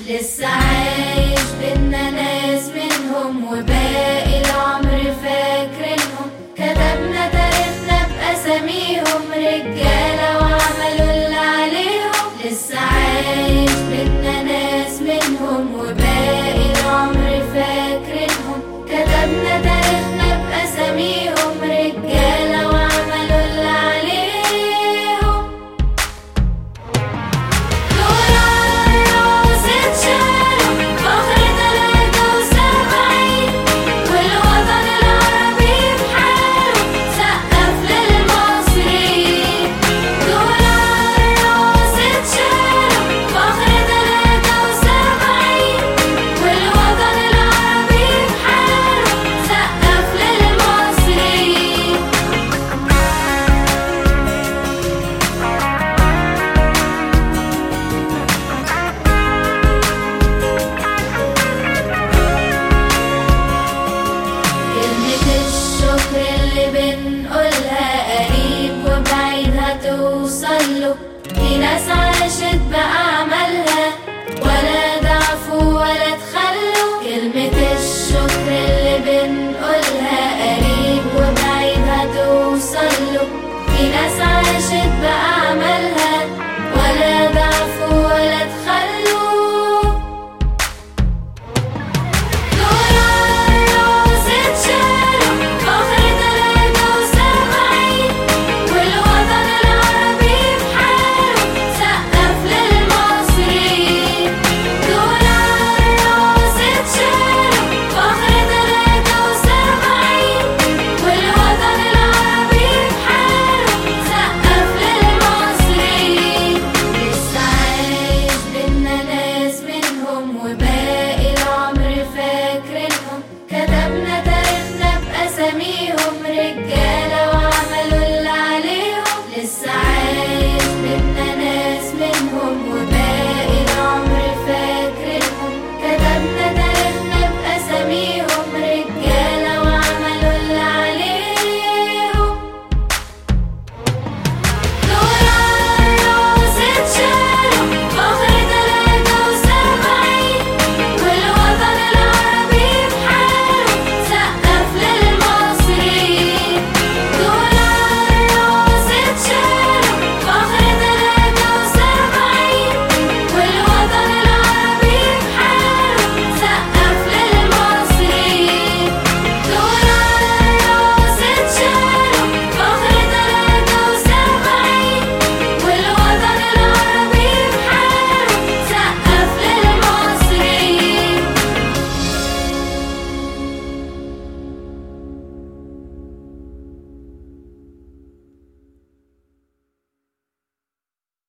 لسه عايش بينا ناس منهم وباقي العمر فاكرينهم كتبنا تاريخنا بأساميهم رجالة وعملوا اللي عليهم لسه عايش بينا ناس منهم وباقي العمر فاكرينهم كتبنا تاريخنا بأساميهم رجالة وعملوا اللي عليهم دول عالراس اتشالوا فخر تلاتة وسبعين والوطن العربي بحاله سقف للمصريين دول عالراس اتشالوا فخر تلاتة وسبعين والوطن العربي بحاله سقف للمصريين كلمة الشكر اللي بنقولها قريب وبعيد هتوصل له في ناس عاشت بقى